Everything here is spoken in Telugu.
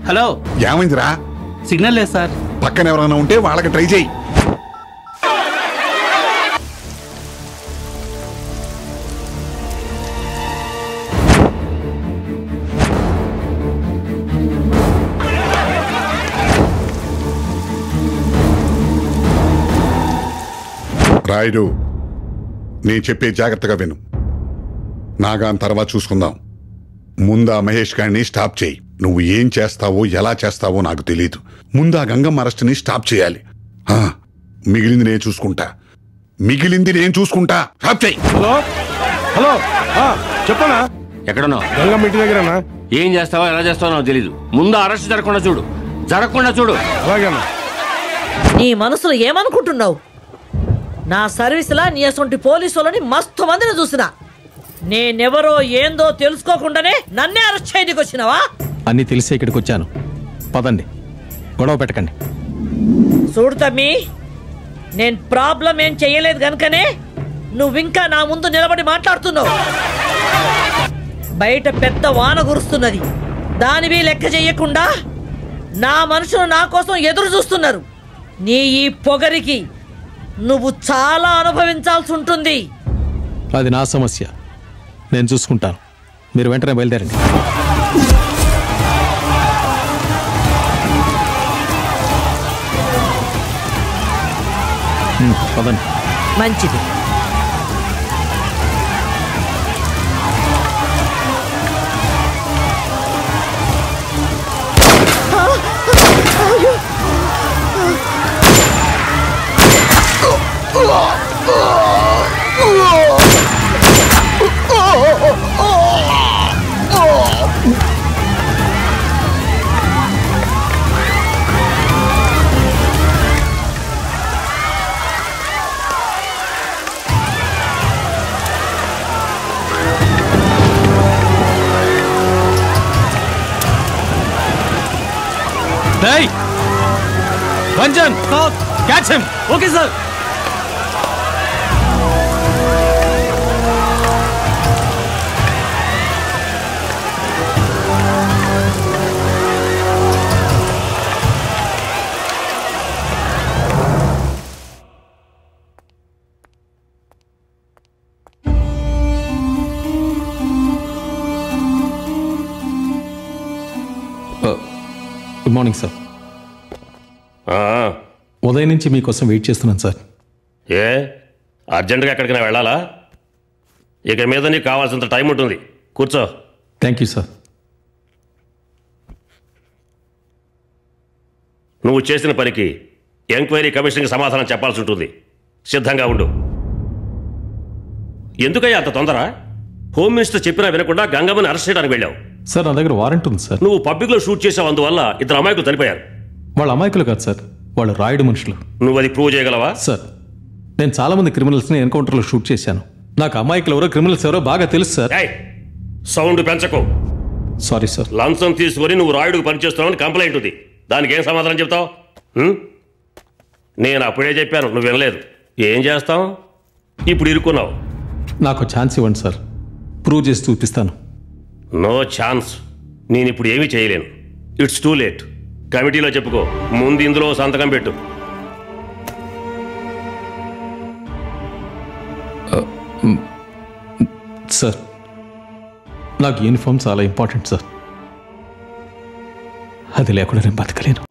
హలో ఏమైందిరా సిగ్నల్ లేదు సార్ పక్కన ఎవరైనా ఉంటే వాళ్ళకి ట్రై చేయి రాయుడు నేను చెప్పే జాగ్రత్తగా విను నాగాన్ తర్వాత చూసుకుందాం ముందా మహేష్ గారిని స్టాప్ చేయి నువ్వు ఏం చేస్తావో ఎలా చేస్తావో నాకు తెలియదు ముందా గంగమ్మ అరెస్ట్ని స్టాప్ చేయాలి ఆ, మిగిలింది నేను చూసుకుంటా మిగిలింది నేను చూసుకుంటా స్టాప్ చేయి హలో హలో ఆ, చెప్పనా ఎక్కడున్నావు గంగమ్మ ఇంటి దగ్గరనా ఏం చేస్తావో ఎలా చేస్తావో నాకు తెలీదు ముందు అరెస్ట్ జరగకుండా చూడు జరగకుండా చూడు అలాగేనా నీ మనసులో ఏమనుకుంటున్నావు నా సర్వీసులా నీ అసొంటి పోలీసులని మస్తు మందిని చూసినా నేనెవరో ఏందో తెలుసుకోకుండానే నన్నే అరెస్ట్ చేయడానికి వచ్చినావా అన్నీ తెలిసే ఇక్కడికి వచ్చాను పదండి గొడవ పెట్టకండి చూడు తమ్మి నేను ప్రాబ్లం ఏం చెయ్యలేదు గనుకనే నువ్వింకా నా ముందు నిలబడి మాట్లాడుతున్నావు బయట పెద్ద వాన కురుస్తున్నది దానివి లెక్క చెయ్యకుండా నా మనుషులు నా కోసం ఎదురు చూస్తున్నారు నీ ఈ పొగరికి నువ్వు చాలా అనుభవించాల్సి ఉంటుంది అది నా సమస్య నేను చూసుకుంటాను మీరు వెంటనే బయలుదేరండి ఉమ్, పదండి మంచిది Hey! Ranjan! Catch him! Okay sir good morning sir ఆ, ఉదయం నుంచి మీకోసం వెయిట్ చేస్తున్నాను సార్ ఏ అర్జెంటుగా ఎక్కడికైనా వెళ్ళాలా ఇక మీద నీకు కావాల్సినంత టైం ఉంటుంది కూర్చో థ్యాంక్ యూ సార్ నువ్వు చేసిన పనికి ఎంక్వైరీ కమిషన్కి సమాధానం చెప్పాల్సి ఉంటుంది సిద్ధంగా ఉండు ఎందుకయ్యా అంత తొందర హోమ్ మినిస్టర్ చెప్పినా వినకుండా గంగమ్మని అరెస్ట్ చేయడానికి వెళ్ళావు సార్ నా దగ్గర వారెంట్ ఉంది సార్ నువ్వు పబ్లిక్లో షూట్ చేసావు అందువల్ల ఇద్దరు అమాయకులు చనిపోయారు వాళ్ళ అమాయకులు కాదు సార్ వాళ్ళు రాయుడు మనుషులు నువ్వు అది ప్రూవ్ చేయగలవా సార్ నేను చాలా మంది క్రిమినల్స్ని ఎన్కౌంటర్లో షూట్ చేశాను నాకు అమాయకులు ఎవరో క్రిమినల్స్ ఎవరో బాగా తెలుసు సార్ ఏయ్, సౌండ్ పెంచకు సారీ సార్ లంచం తీసుకొని నువ్వు రాయుడుకు పనిచేస్తున్నావని కంప్లైంట్ ఉంది దానికి ఏం సమాధానం చెప్తావు ఉం? నేను అప్పుడే చెప్పాను నువ్వు వినలేదు ఏం చేస్తావు ఇప్పుడు ఇరుక్కున్నావు నాకు ఛాన్స్ ఇవ్వండి సార్ ప్రూవ్ చేసి చూపిస్తాను నో ఛాన్స్ నేను ఇప్పుడు ఏమీ చేయలేను ఇట్స్ టూ లేట్ కమిటీలో చెప్పుకో ముందు ఇందులో సంతకం పెట్టు సార్ నాకు యూనిఫామ్ చాలా ఇంపార్టెంట్ సార్ అది లేకుండా నేను బతకలేను